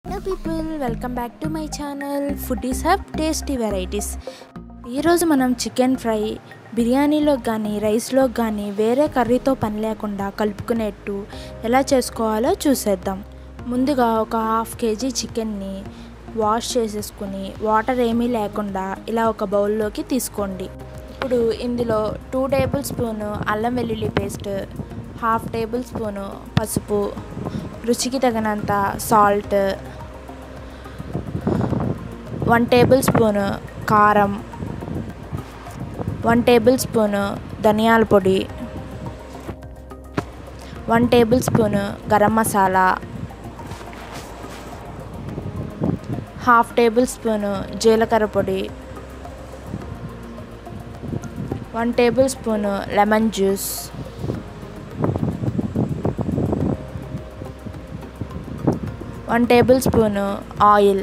hello people welcome back to my channel food is hub tasty varieties ఈరోజు మనం chicken fry బిర్యానీలో కానీ రైస్లో కానీ వేరే కర్రీతో పని లేకుండా కలుపుకునేట్టు ఎలా చేసుకోవాలో చూసేద్దాం ముందుగా ఒక హాఫ్ కేజీ చికెన్ని వాష్ చేసేసుకుని వాటర్ ఏమీ లేకుండా ఇలా ఒక బౌల్లోకి తీసుకోండి ఇప్పుడు ఇందులో టూ టేబుల్ స్పూన్ అల్లం వెల్లుల్లి పేస్ట్ హాఫ్ టేబుల్ స్పూను పసుపు రుచికి తగినంత సాల్ట్ వన్ టేబుల్ స్పూన్ కారం వన్ టేబుల్ స్పూన్ ధనియాల పొడి one tablespoon garam masala half tablespoon జీలకర్ర పొడి one tablespoon lemon juice one tablespoon oil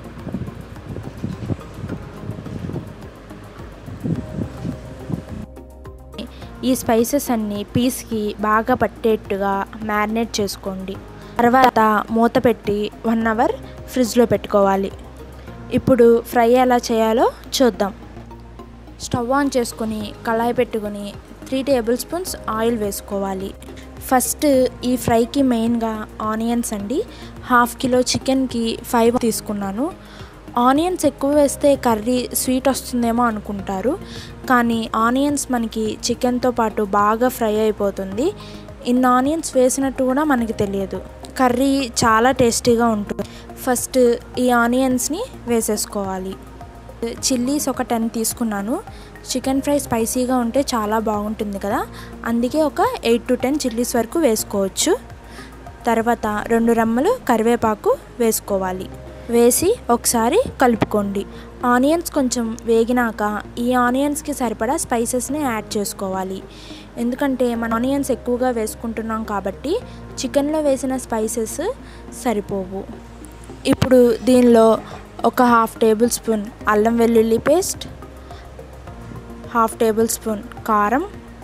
ఈ స్పైసెస్ అన్నీ పీస్కి బాగా పట్టేట్టుగా మ్యారినేట్ చేసుకోండి తర్వాత మూత పెట్టి వన్ అవర్ ఫ్రిడ్జ్లో పెట్టుకోవాలి ఇప్పుడు ఫ్రై ఎలా చేయాలో చూద్దాం స్టవ్ ఆన్ చేసుకొని కళాయి పెట్టుకొని త్రీ టేబుల్ స్పూన్స్ ఆయిల్ వేసుకోవాలి ఫస్ట్ ఈ ఫ్రైకి మెయిన్గా ఆనియన్స్ అండి హాఫ్ కిలో చికెన్కి ఫైవ్ తీసుకున్నాను ఆనియన్స్ ఎక్కువ వేస్తే కర్రీ స్వీట్ వస్తుందేమో అనుకుంటారు కానీ ఆనియన్స్ మనకి చికెన్తో పాటు బాగా ఫ్రై అయిపోతుంది ఇన్ని ఆనియన్స్ వేసినట్టు కూడా మనకి తెలియదు కర్రీ చాలా టేస్టీగా ఉంటుంది ఫస్ట్ ఈ ఆనియన్స్ని వేసేసుకోవాలి చిల్లీస్ ఒక టెన్ తీసుకున్నాను చికెన్ ఫ్రై స్పైసీగా ఉంటే చాలా బాగుంటుంది కదా అందుకే ఒక ఎయిట్ టు టెన్ చిల్లీస్ వరకు వేసుకోవచ్చు తర్వాత రెండు రెమ్మలు కరివేపాకు వేసుకోవాలి వేసి ఒకసారి కలుపుకోండి ఆనియన్స్ కొంచెం వేగినాక ఈ ఆనియన్స్కి సరిపడా స్పైసెస్ని యాడ్ చేసుకోవాలి ఎందుకంటే మన ఆనియన్స్ ఎక్కువగా వేసుకుంటున్నాం కాబట్టి చికెన్లో వేసిన స్పైసెస్ సరిపోవు ఇప్పుడు దీనిలో ఒక హాఫ్ టేబుల్ స్పూన్ అల్లం వెల్లుల్లి పేస్ట్ హాఫ్ టేబుల్ స్పూన్ కారం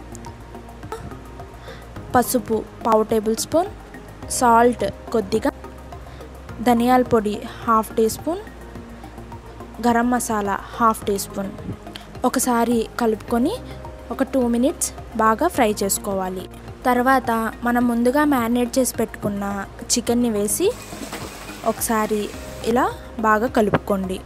పసుపు పావు టేబుల్ స్పూన్ సాల్ట్ కొద్దిగా ధనియాల పొడి half teaspoon garam masala half teaspoon ఒకసారి కలుపుకొని ఒక టూ మినిట్స్ బాగా ఫ్రై చేసుకోవాలి తర్వాత మనం ముందుగా మ్యారినేట్ చేసి పెట్టుకున్న చికెన్ని వేసి ఒకసారి ఇలా బాగా కలుపుకోండి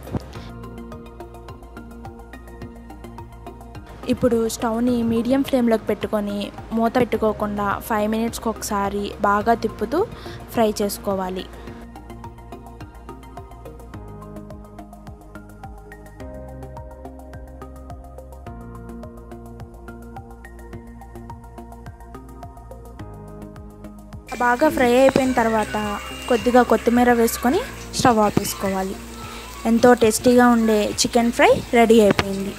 ఇప్పుడు స్టవ్ని మీడియం ఫ్లేమ్లోకి పెట్టుకొని మూత పెట్టుకోకుండా ఫైవ్ మినిట్స్కి ఒకసారి బాగా తిప్పుతూ ఫ్రై చేసుకోవాలి బాగా ఫ్రై అయిపోయిన తర్వాత కొద్దిగా కొత్తిమీర వేసుకొని స్టవ్ ఆపేసుకోవాలి ఎంతో టేస్టీగా ఉండే చికెన్ ఫ్రై రెడీ అయిపోయింది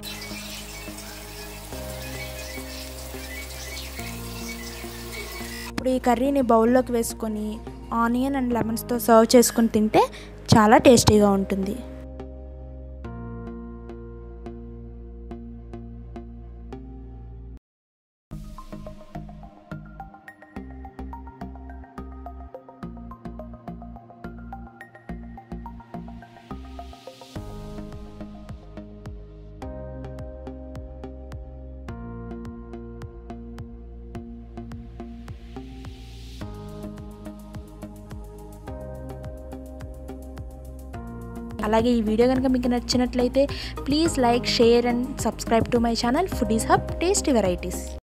ఇప్పుడు ఈ కర్రీని బౌల్లోకి వేసుకొని ఆనియన్ అండ్ లెమన్స్తో సర్వ్ చేసుకుని తింటే చాలా టేస్టీగా ఉంటుంది అలాగే ఈ వీడియో కనుక మీకు నచ్చినట్లయితే please like share and subscribe to my channel food is hub tasty varieties